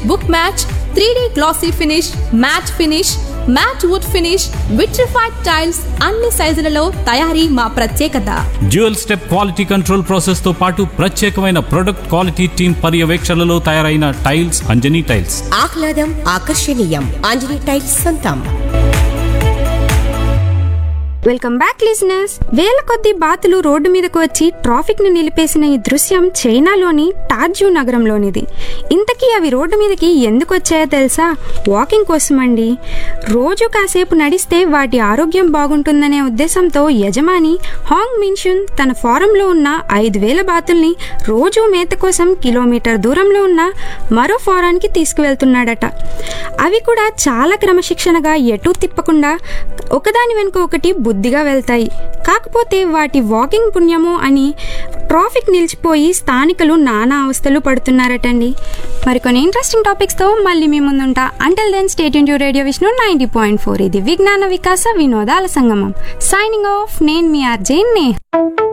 book match three glossy finish matt finish matt wood finish vitrified tiles అన్ని సైజులలో తయారీ మా ప్రత్యేకత dual step quality control process తో పాటు ప్రత్యేకమైన ప్రొడక్ట్ క్వాలిటీ టీమ్ పర్యవేక్షణలో తయారైన టైల్స్ అంజనీ టైల్స్ ఆహ్లాదం ఆకర్షణీయం ఆంజనేయ టైల్స్ సొంతం వెల్కమ్ బ్యాక్ లిజనర్స్ వేల కొద్ది బాతులు రోడ్డు మీదకు వచ్చి ట్రాఫిక్ ని నిలిపేసిన ఈ దృశ్యం చైనాలోని టార్జూ నగరంలోనిది ఇంతకీ అవి రోడ్డు మీదకి ఎందుకు వచ్చాయో తెలుసా వాకింగ్ కోసం అండి రోజు కాసేపు నడిస్తే వాటి ఆరోగ్యం బాగుంటుందనే ఉద్దేశంతో యజమాని హాంగ్ మిన్షున్ తన ఫారంలో ఉన్న ఐదు వేల బాతుల్ని రోజు మేత కోసం కిలోమీటర్ దూరంలో ఉన్న మరో ఫారానికి తీసుకువెళ్తున్నాడట అవి కూడా చాలా క్రమశిక్షణగా ఎటూ తిప్పకుండా ఒకదాని వెనుక ఒకటి బుద్ధిగా వెళ్తాయి కాకపోతే వాటి వాకింగ్ పుణ్యము అని ట్రాఫిక్ నిలిచిపోయి స్థానికులు నానా అవస్థలు పడుతున్నారటండి మరికొన్ని ఇంట్రెస్టింగ్ టాపిక్స్తో మళ్ళీ మీ ముందుంటా అంటల్ దెన్ స్టేట్ టు radio Vishnu ninety point four ఇది విజ్ఞాన వికాస వినోదాల సంగమం సైనింగ్ ఆఫ్ నేను మీ ఆర్జే నే